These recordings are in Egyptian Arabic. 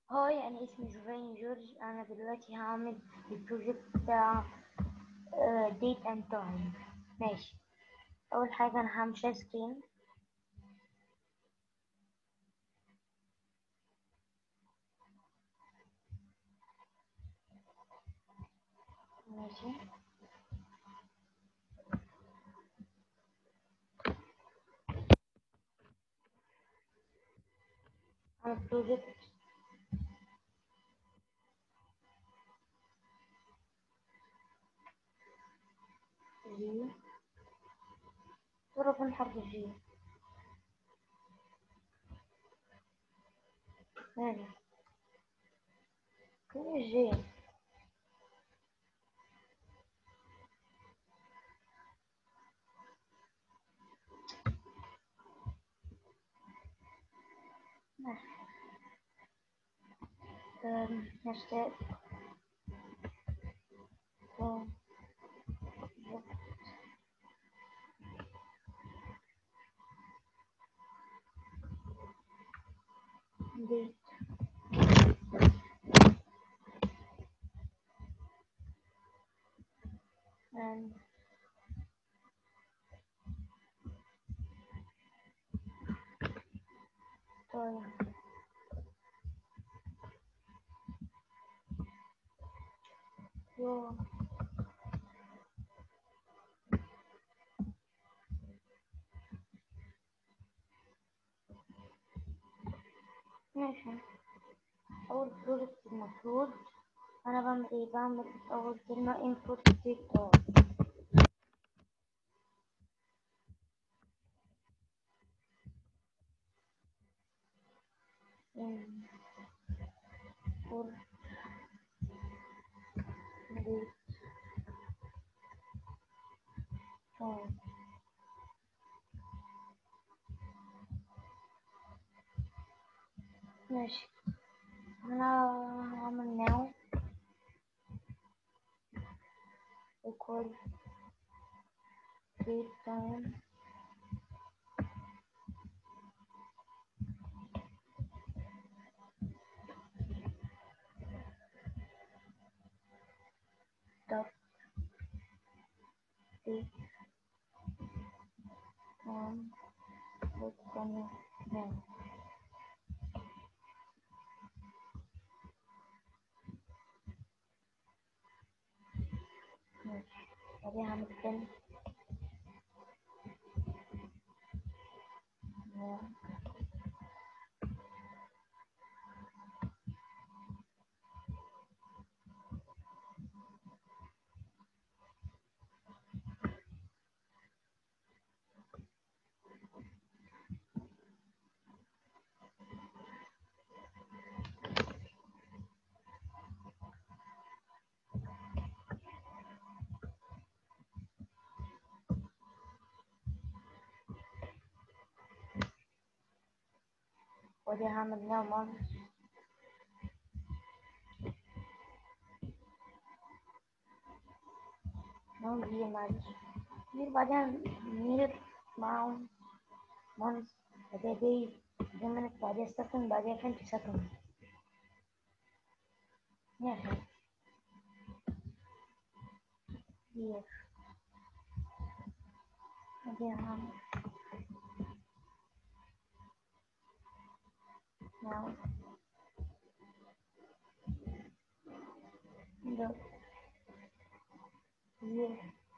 هاي أنا اسمي جوفاني جورج أنا دلوقتي هعمل البروجكت بتاع ديت أند تايم ماشي أول حاجة أنا هعمل شير سكرين ماشي أعمل بروجكت جي ضرب من حرف الجي ماشي كل الجي ماشي أم، هاشتاج أم، ديت and time يو ماشي أول بروجكت المفروض أنا بعمل إيه بعمل أول كلمة input date time input date time ماشي أنا هعمل now equal date time dot date time let's go now ماشي بعدين هعمل تاني now وبعدين هعمل now month now year معلش year بعدين year مع month بعدين day بعدين minute بعدين second بعدين twenty second ماشي year بعدين هعمل now dot year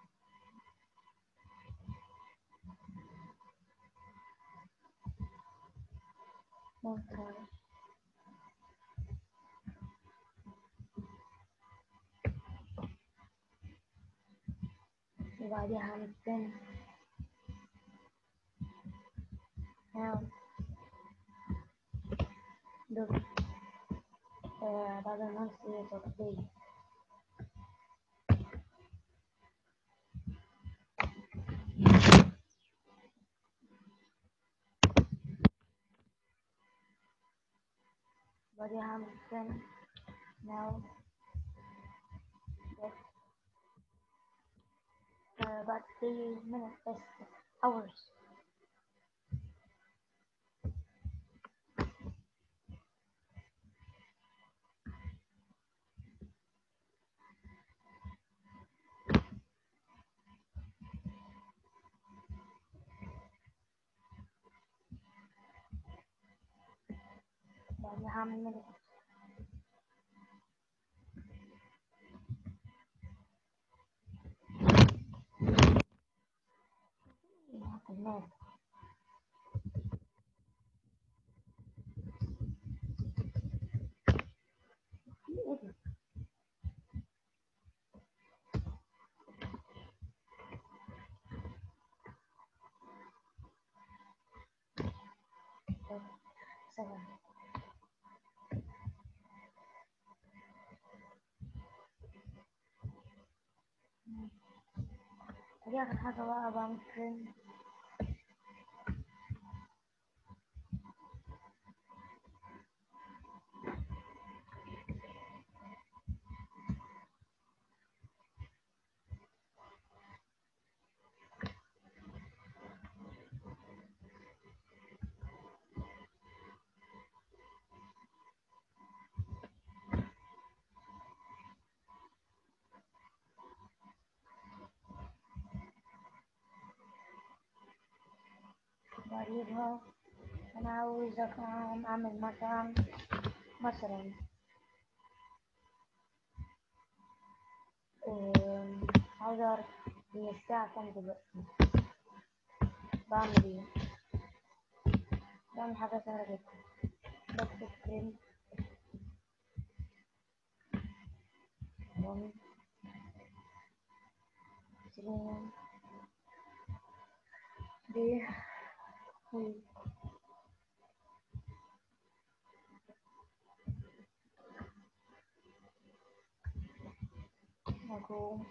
month معلش وبعدين هعمل تاني now dot آه بعد month year dot day بعدين هعمل تاني now dot آه بعد day minute بس hours عادي هعمل منه الناس ايه ده سلام دي آخر حاجة بقى بعمل فريند بعديها أنا عاوز أكون أعمل مثلا مثلا أم، عاوز أعرف هي الساعة كام دلوقتي بعمل إيه بعمل حاجة سهلة جدا بكتب print one three دي هي أقوم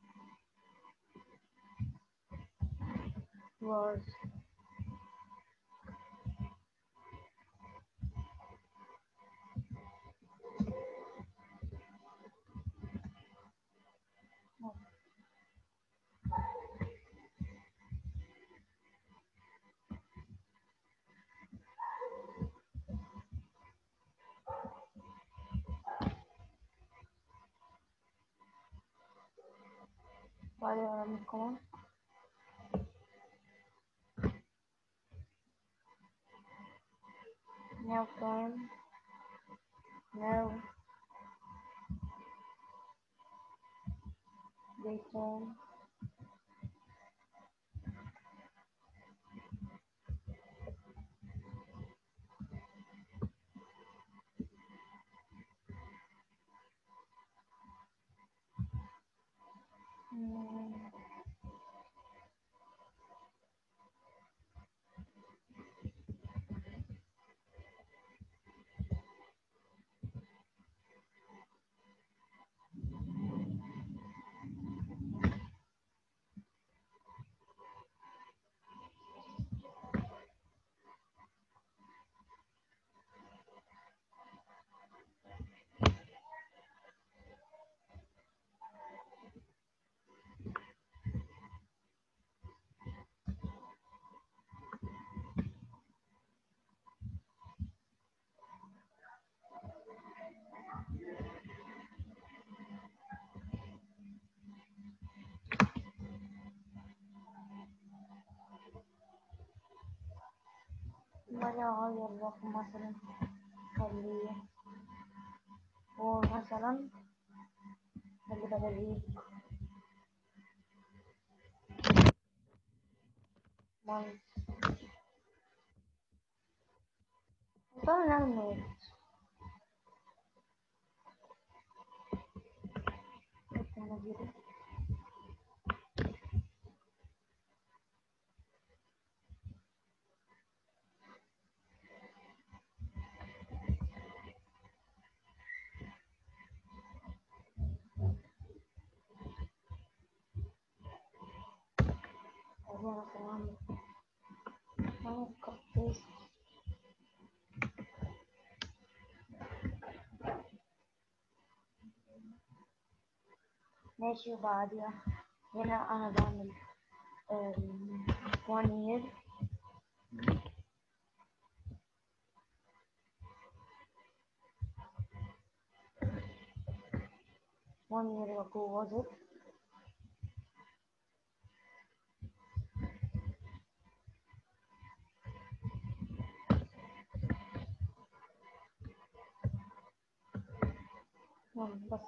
was بعدين أعمل كمان now time now daytime Mm. مرة أغير الرقم مثلا خليه هو مثلا خلي بدل month طبعا نعمل نوت هو مثلا أعمل copy paste ماشي وبعديها هنا أنا بعمل um, one year one year ago was it يلا بس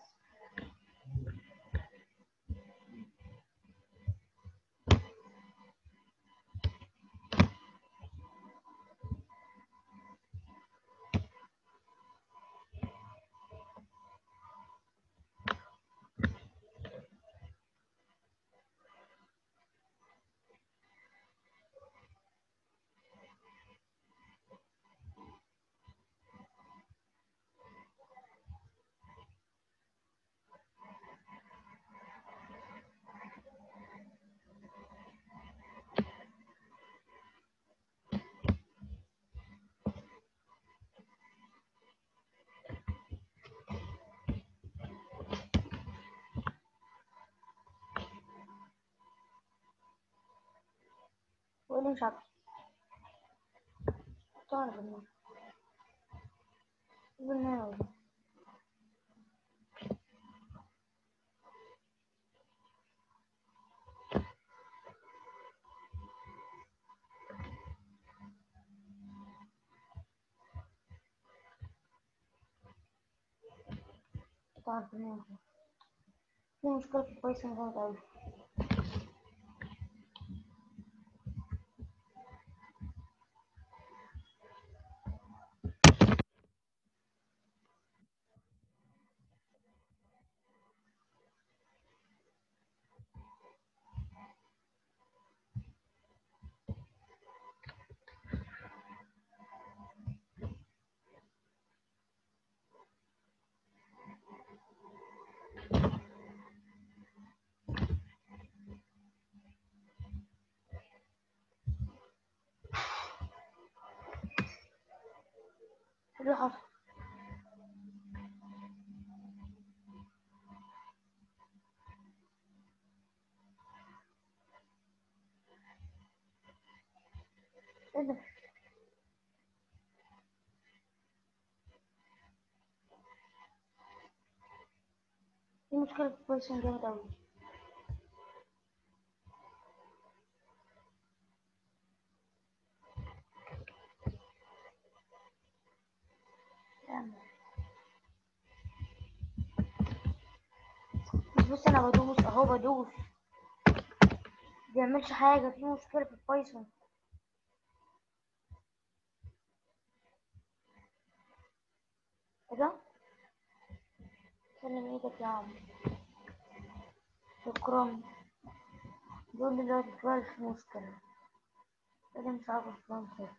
وايه اللي مش عارف تعرف بالنار بالنار تعرف بالنار في مشكلة في البايثون جامد أوي ايه اللي حصل ايه ده في مشكلة في البايثون جامد أوي يعني. بص انا بدوس اهو بدوس بيعملش حاجة في مشكلة في البايثون ايه ده سلم ايدك يا عم شكرا بيقول لي دلوقتي مفيهاش مشكلة ايه مش عارف الفلان كده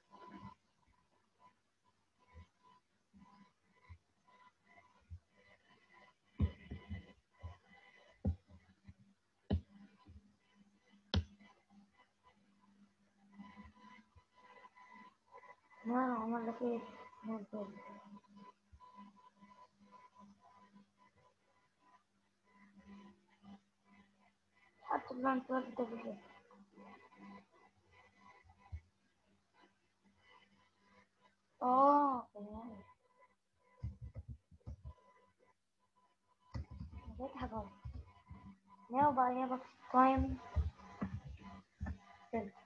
ما عمل لك ايه ما كده حتى البلان توالد ده بيه اه فهمت نسيت حاجة واحدة. now variable time كده.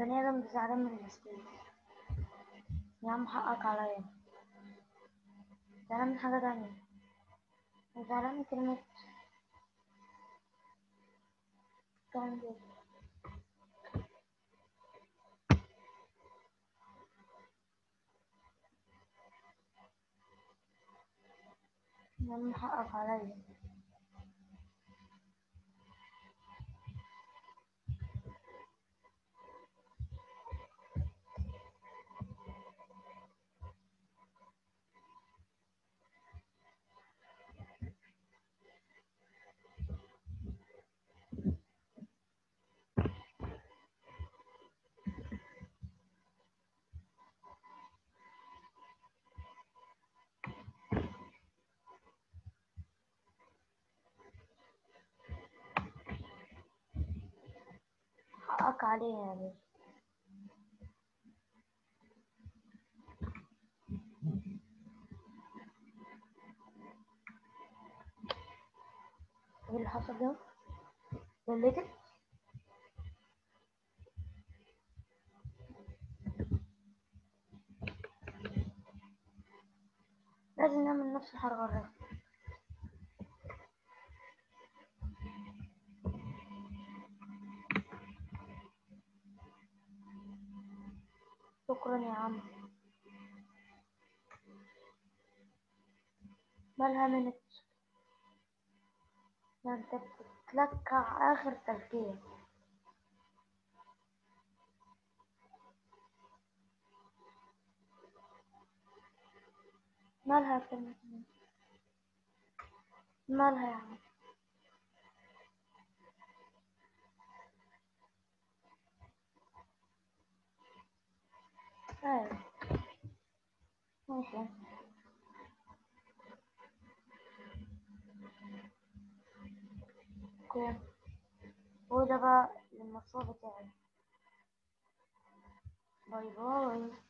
البني آدم ده زعلان من السبيس يا عم حقك عليا زعلان من حاجة تانية زعلان من كلمة كلام ده يا عم حقك عليا حقك عليا يا باشا ايه اللي حصل ده؟ ولدت؟ لازم نعمل نفس الحركة الرسم شكرا يا عم مالها منت ده انت بتتلكع اخر تلكية مالها كلمة مالها يا عم ايوه ماشي اوكي وده بقى المشروع بتاعي باي باي